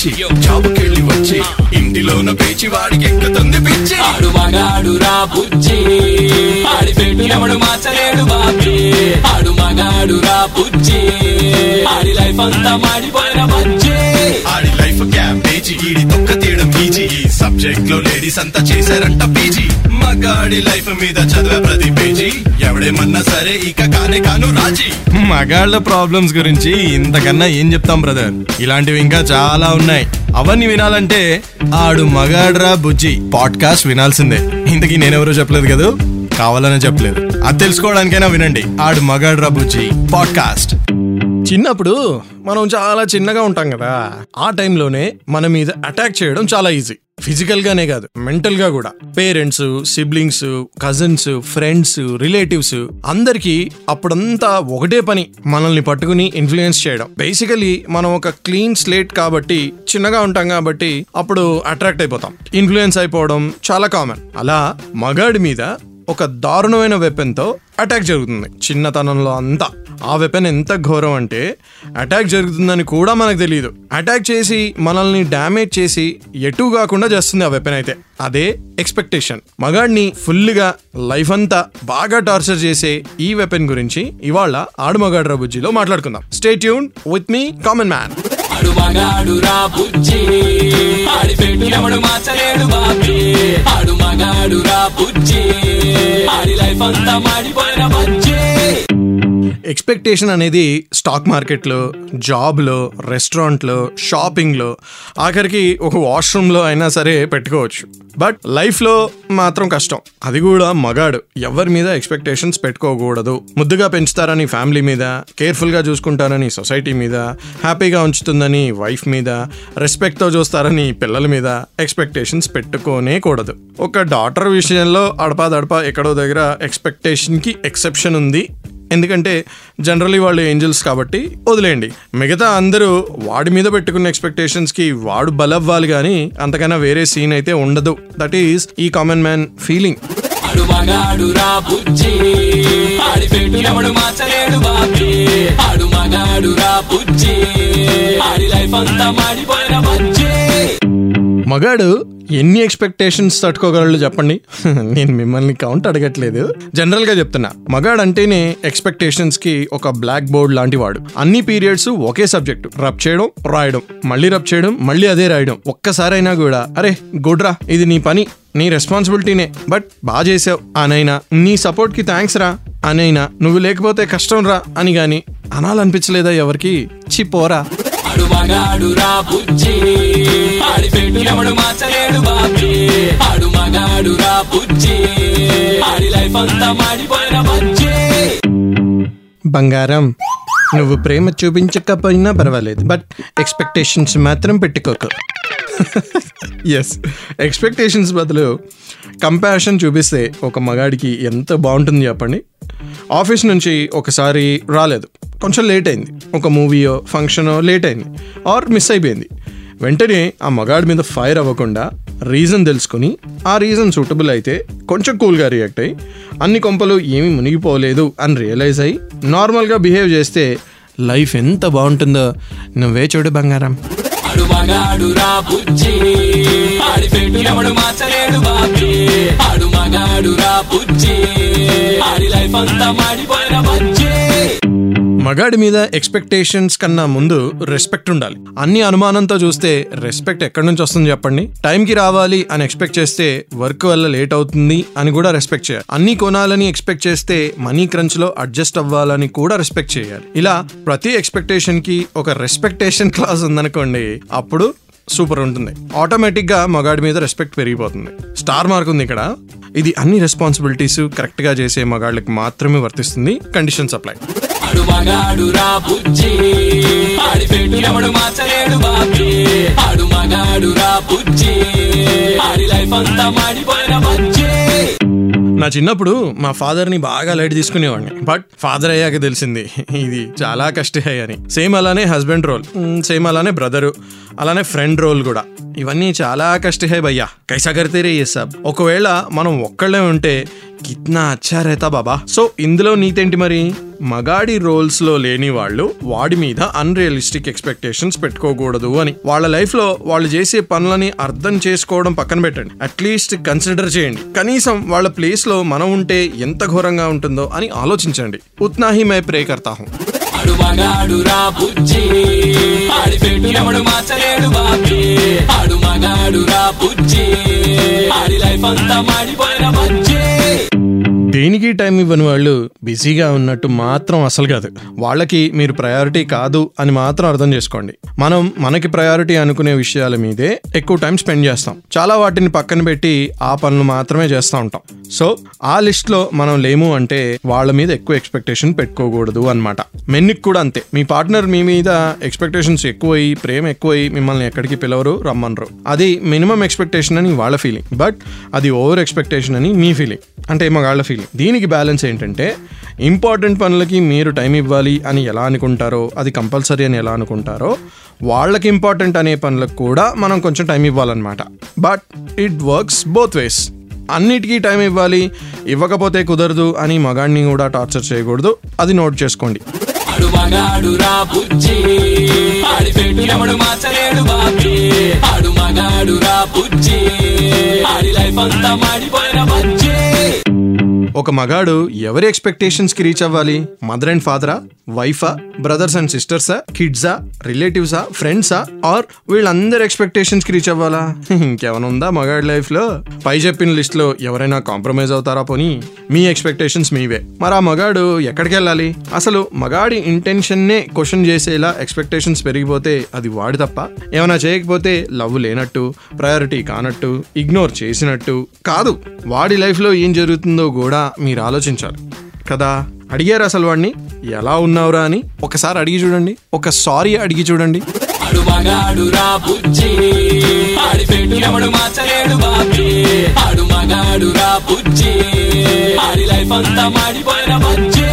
పిచ్చి జాబుకెళ్ళి వచ్చి ఇంటిలోన పేచి వాడికి ఎక్కుతుంది పిచ్చి ఆడు మగాడు రా బుజ్జి ఆడి పెట్టు ఎవడు మార్చలేడు బాబీ ఆడు మగాడు రా బుజ్జి ఆడి లైఫ్ అంతా మాడిపోయిన బజ్జి ఆడి లైఫ్ క్యాబేజీ ఈడి తొక్క తీయడం ఈజీ ఈ సబ్జెక్ట్ లో లేడీస్ అంతా చేశారంట పీజీ మగాడి లైఫ్ మీద చదివే ప్రతి పేజీ ఎవడేమన్నా సరే ఇక కానే కాను రాజీ మగాళ్ళ ప్రాబ్లమ్స్ గురించి ఇంతకన్నా ఏం చెప్తాం బ్రదర్ ఇలాంటివి ఇంకా చాలా ఉన్నాయి అవన్నీ వినాలంటే ఆడు మగాడ్రా బుజ్జి పాడ్కాస్ట్ వినాల్సిందే ఇంతకీ నేనెవరో చెప్పలేదు కదా కావాలనే చెప్పలేదు అది తెలుసుకోవడానికైనా వినండి ఆడు మగాడ్రా బుజ్జి పాడ్కాస్ట్ చిన్నప్పుడు మనం చాలా చిన్నగా ఉంటాం కదా ఆ టైంలోనే మన మీద అటాక్ చేయడం చాలా ఈజీ ఫిజికల్ గానే కాదు మెంటల్ గా కూడా parents siblings cousins friends relatives అందరికి అప్పుడంతా ఒకటే పని మనల్ని పట్టుకుని ఇన్ఫ్లుయెన్స్ చేయడం బేసికలీ మనం ఒక క్లీన్ స్లేట్ కాబట్టి చిన్నగా ఉంటాం కాబట్టి అప్పుడు అట్రాక్ట్ అయిపోతాం ఇన్ఫ్లుయెన్స్ అయిపోవడం చాలా కామన్ అలా మగాడి మీద ఒక దారుణమైన వెపన్తో అటాక్ జరుగుతుంది చిన్నతనంలో అంతా ఆ వెపన్ ఎంత ఘోరం అంటే అటాక్ జరుగుతుందని కూడా మనకు తెలియదు అటాక్ చేసి మనల్ని డ్యామేజ్ చేసి ఎటు కాకుండా చేస్తుంది ఆ వెపన్ అయితే అదే ఎక్స్పెక్టేషన్ మగాడిని ఫుల్గా లైఫ్ అంతా బాగా టార్చర్ చేసే ఈ వెపన్ గురించి ఇవాళ ఆడు మగాడు రబుజ్జిలో మాట్లాడుకుందాం స్టే ట్యూన్ విత్ మీ కామన్ మ్యాన్ ఆడు మగాడు రా బుజ్జి ఆడి పెట్టు ఎవడు మార్చలేడు బాబీ ఆడు మగాడు రా బుజ్జి ఆడి లైఫ్ అంతా మాడిపోయిన బజ్జి ఎక్స్పెక్టేషన్ అనేది స్టాక్ మార్కెట్లో జాబ్లో రెస్టారెంట్లో షాపింగ్లో ఆఖరికి ఒక వాష్రూమ్లో అయినా సరే పెట్టుకోవచ్చు బట్ లైఫ్లో మాత్రం కష్టం అది కూడా మగాడు ఎవరి మీద ఎక్స్పెక్టేషన్స్ పెట్టుకోకూడదు ముద్దుగా పెంచుతారని ఫ్యామిలీ మీద కేర్ఫుల్గా చూసుకుంటారని సొసైటీ మీద హ్యాపీగా ఉంచుతుందని వైఫ్ మీద రెస్పెక్ట్తో చూస్తారని పిల్లల మీద ఎక్స్పెక్టేషన్స్ పెట్టుకోనే కూడదు ఒక డాటర్ విషయంలో అడపా దడపా ఎక్కడో దగ్గర ఎక్స్పెక్టేషన్కి ఎక్సెప్షన్ ఉంది ఎందుకంటే జనరలీ వాళ్ళు ఏంజల్స్ కాబట్టి వదిలేయండి మిగతా అందరూ వాడి మీద పెట్టుకున్న ఎక్స్పెక్టేషన్స్కి వాడు బలవ్వాలి కానీ అంతకన్నా వేరే సీన్ అయితే ఉండదు దట్ ఈస్ ఈ common man feeling Aadu Magaadu రా బుజ్జి ఆడి పెట్టు ఎవడు మార్చలేడు బాబీ ఆడు మగాడు రా బుజ్జి ఆడి లైఫ్ అంతా మాడిపోయిన బజ్జి మగాడు ఎన్ని ఎక్స్పెక్టేషన్స్ తట్టుకోగలడు చెప్పండి నేను మిమ్మల్ని కౌంట్ అడగట్లేదు జనరల్ గా చెప్తున్నా మగాడు అంటేనే ఎక్స్పెక్టేషన్స్ కి ఒక బ్లాక్ బోర్డ్ లాంటి వాడు అన్ని పీరియడ్స్ ఒకే సబ్జెక్ట్ రబ్ చేయడం రాయడం మళ్ళీ రబ్ చేయడం మళ్ళీ అదే రాయడం ఒక్కసారైనా కూడా అరే గుడ్రా ఇది నీ పని నీ రెస్పాన్సిబిలిటీనే బట్ బాగా చేసావు అనైనా నీ సపోర్ట్ కి థ్యాంక్స్ రా అనైనా నువ్వు లేకపోతే కష్టం రా అని గాని అనాలనిపించలేదా ఎవరికి చిపోరా ఆడు మగాడు రా బుజ్జి ఆడి పెట్టు ఎవడు మార్చలేడు బాబీ ఆడు మగాడు రా బుజ్జి ఆడి లైఫ్ అంతా మాడిపోయిన బజ్జి బంగారం నువ్వు ప్రేమ చూపించకపోయినా పర్వాలేదు బట్ ఎక్స్పెక్టేషన్స్ మాత్రం పెట్టుకోకు ఎస్ ఎక్స్పెక్టేషన్స్ బదులు కంపాషన్ చూపిస్తే ఒక మగాడికి ఎంత బాగుంటుంది చెప్పండి ఆఫీస్ నుంచి ఒకసారి రాలేదు కొంచెం లేట్ అయింది ఒక మూవీయో ఫంక్షనో లేట్ అయింది ఆర్ మిస్ అయిపోయింది వెంటనే ఆ మగాడి మీద ఫైర్ అవ్వకుండా రీజన్ తెలుసుకుని ఆ రీజన్ సూటబుల్ అయితే కొంచెం కూల్గా రియాక్ట్ అయ్యి అన్ని కొంపలు ఏమీ మునిగిపోలేదు అని రియలైజ్ అయ్యి నార్మల్గా బిహేవ్ చేస్తే లైఫ్ ఎంత బాగుంటుందో నువ్వే చూడు బంగారం ఆడు మగాడు రా బుజ్జి ఆడి పెట్టు ఎవడు మార్చలేడు బాబీ ఆడు మగాడు రా బుజ్జి ఆడి లైఫ్ అంతా మాడిపోయిన బజ్జి మగాడి మీద ఎక్స్పెక్టేషన్స్ కన్నా ముందు రెస్పెక్ట్ ఉండాలి అన్ని అనుమానంతో చూస్తే రెస్పెక్ట్ ఎక్కడి నుంచి వస్తుంది చెప్పండి టైంకి రావాలి అని ఎక్స్పెక్ట్ చేస్తే వర్క్ వల్ల లేట్ అవుతుంది అని కూడా రెస్పెక్ట్ చేయాలి అన్ని కొనాలని ఎక్స్పెక్ట్ చేస్తే మనీ క్రంచ్ లో అడ్జస్ట్ అవ్వాలని కూడా రెస్పెక్ట్ చేయాలి ఇలా ప్రతి ఎక్స్పెక్టేషన్ కి ఒక రెస్పెక్టేషన్ క్లాస్ ఉందనుకోండి అప్పుడు సూపర్ ఉంటుంది ఆటోమేటిక్ గా మగాడి మీద రెస్పెక్ట్ పెరిగిపోతుంది స్టార్ మార్క్ ఉంది ఇక్కడ ఇది అన్ని రెస్పాన్సిబిలిటీస్ కరెక్ట్ గా చేసే మగాళ్ళకి మాత్రమే వర్తిస్తుంది కండిషన్స్ అప్లై ఆడు మగాడు రా బుజ్జి ఆడి పెట్టు ఎవడు మార్చలేడు బాబీ ఆడు మగాడు రా బుజ్జి ఆడి లైఫ్ అంతా మాడిపోయిన బజ్జి నా చిన్నప్పుడు మా ఫాదర్ ని బాగా లైట్ తీసుకునేవాడిని బట్ ఫాదర్ అయ్యాక తెలిసింది ఇది చాలా కష్టే అని సేమ్ అలానే హస్బెండ్ రోల్ సేమ్ అలానే బ్రదరు అలానే ఫ్రెండ్ రోల్ కూడా ఇవన్నీ చాలా కష్ట హే భయ్యా కైసా కడితే రే ये सब ఒకవేళ మనం ఒక్కళ్ళే ఉంటే కిత్నా అచ్చా రేతా బాబా సో ఇందులో నీతేంటి మరి మగాడి రోల్స్ లో లేని వాళ్ళు వాడి మీద అన్రియలిస్టిక్ ఎక్స్పెక్టేషన్స్ పెట్టుకోకూడదు అని వాళ్ళ లైఫ్ లో వాళ్ళు చేసే పనులని అర్థం చేసుకోవడం పక్కన పెట్టండి అట్లీస్ట్ కన్సిడర్ చేయండి కనీసం వాళ్ళ ప్లేస్ లో మనం ఉంటే ఎంత ఘోరంగా ఉంటుందో అని ఆలోచించండి ఉత్నా హీ మై ప్రే కర్తా హూం ఆడు మగాడు రా బుజ్జి ఆడి పెట్టు ఎవడు మార్చలేడు బాబీ ఆడు మగాడు రా బుజ్జి ఆడి లైఫ్ అంతా మాడిపోయిన బజ్జీ దేనికి టైం ఇవ్వని వాళ్ళు బిజీగా ఉన్నట్టు మాత్రం అసలు కాదు వాళ్ళకి మీరు ప్రయారిటీ కాదు అని మాత్రం అర్థం చేసుకోండి మనం మనకి ప్రయారిటీ అనుకునే విషయాల మీదే ఎక్కువ టైం స్పెండ్ చేస్తాం చాలా వాటిని పక్కన పెట్టి ఆ పనులు మాత్రమే చేస్తూ ఉంటాం సో ఆ లిస్ట్ లో మనం లేము అంటే వాళ్ళ మీద ఎక్కువ ఎక్స్పెక్టేషన్ పెట్టుకోకూడదు అనమాట మెన్నికి కూడా అంతే మీ పార్ట్నర్ మీ మీద ఎక్స్పెక్టేషన్స్ ఎక్కువై ప్రేమ ఎక్కువై మిమ్మల్ని ఎక్కడికి పిలవరు రమ్మనరు అది మినిమం ఎక్స్పెక్టేషన్ అని వాళ్ళ ఫీలింగ్ బట్ అది ఓవర్ ఎక్స్పెక్టేషన్ అని మీ ఫీలింగ్ అంటే మగాళ్ళ ఫీలింగ్ దీనికి బ్యాలెన్స్ ఏంటంటే ఇంపార్టెంట్ పనులకి మీరు టైం ఇవ్వాలి అని ఎలా అనుకుంటారో అది కంపల్సరీ అని ఎలా అనుకుంటారో వాళ్ళకి ఇంపార్టెంట్ అనే పనులకు కూడా మనం కొంచెం టైం ఇవ్వాలన్నమాట but it works both ways అన్నిటికీ టైం ఇవ్వాలి ఇవ్వకపోతే కుదరదు అని మగాడిని కూడా టార్చర్ చేయకూడదు అది నోట్ చేసుకోండి ఆడు మగాడు రా బుజ్జి ఆడి పెట్టు ఎవడు మార్చలేడు బాబీ ఆడు మగాడు రా బుజ్జి ఆడి లైఫ్ అంతా మాడిపోయిన బజ్జీ ఒక మగాడు ఎవరి ఎక్స్పెక్టేషన్స్ కి రీచ్ అవ్వాలి మదర్ అండ్ ఫాదరా వైఫా బ్రదర్స్ అండ్ సిస్టర్సా కిడ్సా రిలేటివ్సా ఫ్రెండ్సా ఆర్ వీళ్ళందరి ఎక్స్పెక్టేషన్స్ కి రీచ్ అవ్వాలా ఇంకేమైనా ఉందా మగాడి లైఫ్ లో పై చెప్పిన లిస్ట్ లో ఎవరైనా కాంప్రమైజ్ అవుతారా పోనీ మీ ఎక్స్పెక్టేషన్స్ మీవే మరి ఆ మగాడు ఎక్కడికి వెళ్ళాలి అసలు మగాడి ఇంటెన్షన్ నే క్వశ్చన్ చేసేలా ఎక్స్పెక్టేషన్స్ పెరిగిపోతే అది వాడి తప్ప ఏమైనా చేయకపోతే లవ్ లేనట్టు ప్రయారిటీ కానట్టు ఇగ్నోర్ చేసినట్టు కాదు వాడి లైఫ్లో ఏం జరుగుతుందో కూడా మీరు ఆలోచించాలి కదా అడిగారు అసలు వాడిని ఎలా ఉన్నావురా అని ఒకసారి అడిగి చూడండి ఒక సారీ అడిగి చూడండి ఆడు మగాడు రా బుజ్జి ఆడి పెట్టు ఎవడు మార్చలేడు బాబీ ఆడు మగాడు రా బుజ్జి ఆడి లైఫ్ అంతా మాడిపోయిన బజ్జీ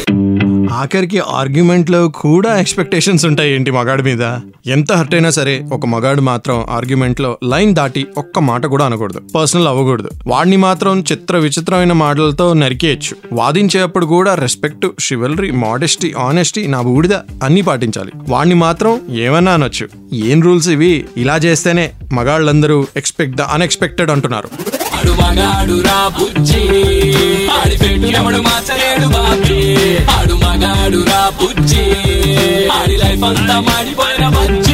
ఆఖరికి ఆర్గ్యుమెంట్ లో కూడా ఎక్స్పెక్టేషన్స్ ఉంటాయి ఏంటి మగాడి మీద ఎంత హర్ట్ అయినా సరే ఒక మగాడు మాత్రం ఆర్గ్యుమెంట్ లో లైన్ దాటి ఒక్క మాట కూడా అనకూడదు పర్సనల్ అవ్వకూడదు వాడిని మాత్రం చిత్ర విచిత్రమైన మాటలతో నరికేయచ్చు వాదించేటప్పుడు కూడా రెస్పెక్ట్ షివల్రీ మోడెస్టీ ఆనెస్టీ నా బూడిద అన్ని పాటించాలి వాడిని మాత్రం ఏమన్నా అనొచ్చు ఏం రూల్స్ ఇవి ఇలా చేస్తేనే మగాళ్ళందరూ ఎక్స్పెక్ట్ ద అన్ఎక్స్పెక్టెడ్ అంటున్నారు ఆడు మగాడు రా బుజ్జి ఆడి పెట్టు ఎవడు మార్చలేడు బాబీ ఆడు మగాడు రా బుజ్జి ఆడి లైఫ్ అంతా మాడిపోయిన బజ్జీ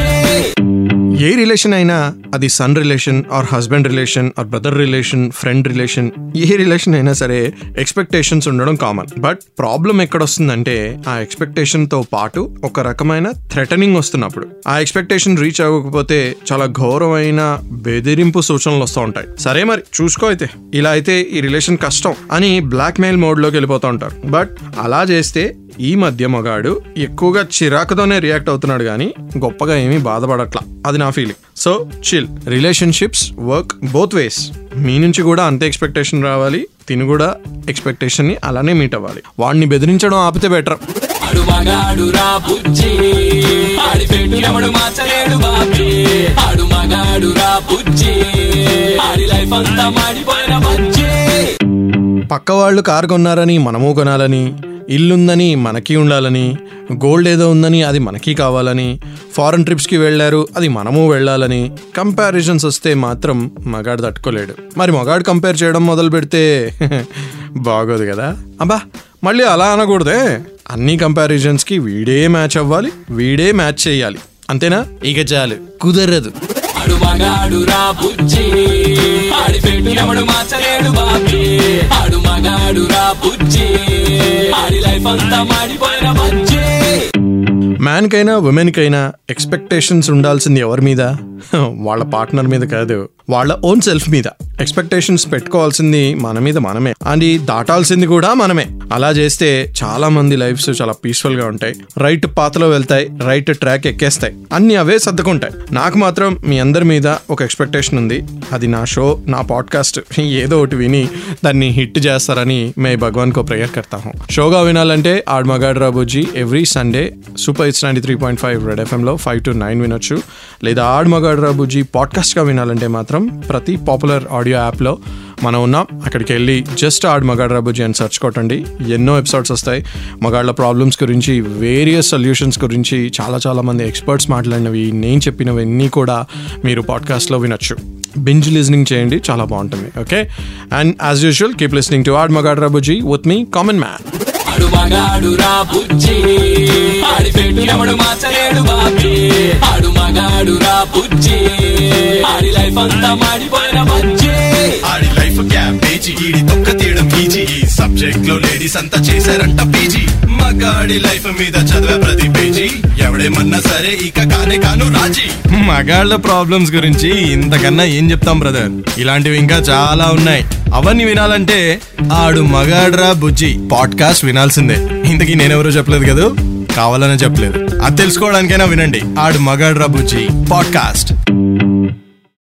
ఏ రిలేషన్ అయినా అది son relation or husband relation or brother relation friend relation ఏ రిలేషన్ అయినా సరే ఎక్స్పెక్టేషన్స్ ఉండడం కామన్ బట్ ప్రాబ్లం ఎక్కడ వస్తుందంటే ఆ ఎక్స్పెక్టేషన్ తో పాటు ఒక రకమైన థ్రెటనింగ్ వస్తున్నప్పుడు ఆ ఎక్స్పెక్టేషన్ రీచ్ అవ్వకపోతే చాలా ఘోరమైన బెదిరింపు సూచనలు వస్తూ ఉంటాయి సరే మరి చూసుకో అయితే ఇలా అయితే ఈ రిలేషన్ కష్టం అని బ్లాక్ మెయిల్ మోడ్ లోకి వెళ్ళిపోతూ ఉంటారు బట్ అలా చేస్తే ఈ మధ్య మగాడు ఎక్కువగా చిరాకుతోనే రియాక్ట్ అవుతున్నాడు కానీ గొప్పగా ఏమీ బాధపడట్లా అది నా feeling so chill relationships work both ways మీ నుంచి కూడా అంతే ఎక్స్పెక్టేషన్ రావాలి తిని కూడా ఎక్స్పెక్టేషన్ ని అలానే మీట్ అవ్వాలి వాడిని బెదిరించడం ఆపితే బెటర్ ఆడు మగాడు రా బుజ్జి ఆడి పెట్టు ఎవడు మార్చలేడు బాబీ ఆడు మగాడు రా బుజ్జి ఆడి లైఫ్ అంతా మాడిపోయిన బజ్జీ పక్క వాళ్ళు కారు కొన్నారని మనము కొనాలని ఇల్లుందని మనకి ఉండాలని గోల్డ్ ఏదో ఉందని అది మనకి కావాలని ఫారెన్ ట్రిప్స్కి వెళ్ళారు అది మనము వెళ్ళాలని కంపారిజన్స్ వస్తే మాత్రం మగాడు తట్టుకోలేడు మరి మగాడు కంపేర్ చేయడం మొదలు పెడితే బాగోదు కదా అబ్బా మళ్ళీ అలా అనకూడదే అన్ని కంపారిజన్స్కి వీడే మ్యాచ్ అవ్వాలి వీడే మ్యాచ్ చేయాలి అంతేనా ఇక చాలు కుదరదు ఆడు మగాడు రా బుజ్జి ఆడి పెట్టు ఎవడు మార్చలేడు బాబీ ఆడు మగాడు రా బుజ్జి ఆడి లైఫ్ అంతా మాడిపోయిన బజ్జీ మ్యాన్కైనా ఉమెన్కైనా ఎక్స్పెక్టేషన్స్ ఉండాల్సింది ఎవరి మీద వాళ్ళ పార్ట్నర్ మీద కాదు వాళ్ళ ఓన్ సెల్ఫ్ మీద ఎక్స్పెక్టేషన్స్ పెట్టుకోవాల్సింది మన మీద మనమే అది దాటాల్సింది కూడా మనమే అలా చేస్తే చాలా మంది లైఫ్స్ చాలా పీస్ఫుల్ గా ఉంటాయి రైట్ పాతలో వెళ్తాయి రైట్ ట్రాక్ ఎక్కేస్తాయి అన్ని అవే సర్దుకుంటాయి నాకు మాత్రం మీ అందరి మీద ఒక ఎక్స్పెక్టేషన్ ఉంది అది నా షో నా పాడ్కాస్ట్ ఏదో ఒకటి విని దాన్ని హిట్ చేస్తారని మే భగవాన్ కో ప్రేయర్ కర్తా హూँ షోగా వినాలంటే Aad Magaad Raboji every Sunday super it's ninety three point five red ఎఫ్ఎంలో ఫైవ్ టు నైన్ వినొచ్చు లేదా ఆడ్ మగాడ్ రాబోజీ పాడ్కాస్ట్గా వినాలంటే మాత్రం ప్రతి పాపులర్ ఆడియో యాప్లో మనం ఉన్నాం అక్కడికి వెళ్ళి జస్ట్ ఆడ్ మగాడ్ రాబోజీ అని సెర్చ్ కొట్టండి ఎన్నో ఎపిసోడ్స్ వస్తాయి మగాళ్ళ ప్రాబ్లమ్స్ గురించి వేరియస్ సొల్యూషన్స్ గురించి చాలా చాలా మంది ఎక్స్పర్ట్స్ మాట్లాడినవి నేను చెప్పినవన్నీ కూడా మీరు పాడ్కాస్ట్లో వినొచ్చు బింజ్ లిజనింగ్ చేయండి చాలా బాగుంటుంది okay and as usual keep listening to Aad Magaad Raboji with మీ కామన్ మ్యాన్ ఆడు మగాడు రా బుజ్జి ఆడి పెట్టు ఎవడు మార్చలేడు బాబీ ఆడు మగాడు రా బుజ్జి ఆడి లైఫ్ అంతా మాడిపోయిన బజ్జి ఆడి లైఫ్ క్యాబేజీ ఈడి తొక్క తీయడం ఈజీ ఈ సబ్జెక్ట్ లో లేడీస్ అంతా చేశారంట పీజీ మగాడి లైఫ్ మీద చదివే ప్రతి పేజీ ఎవడేమన్నా సరే ఇక కానే కాను రాజీ మగాళ్ళ ప్రాబ్లమ్స్ గురించి ఇంతకన్నా ఏం చెప్తాం బ్రదర్ ఇలాంటివి ఇంకా చాలా ఉన్నాయి అవన్నీ వినాలంటే ఆడు మగాడ్రా బుజ్జి పాడ్కాస్ట్ వినాల్సిందే ఇంతకీ నేనెవరో చెప్పలేదు కదా కావాలనే చెప్పలేదు అది తెలుసుకోవడానికైనా వినండి ఆడు మగాడ్రా బుజ్జి పాడ్కాస్ట్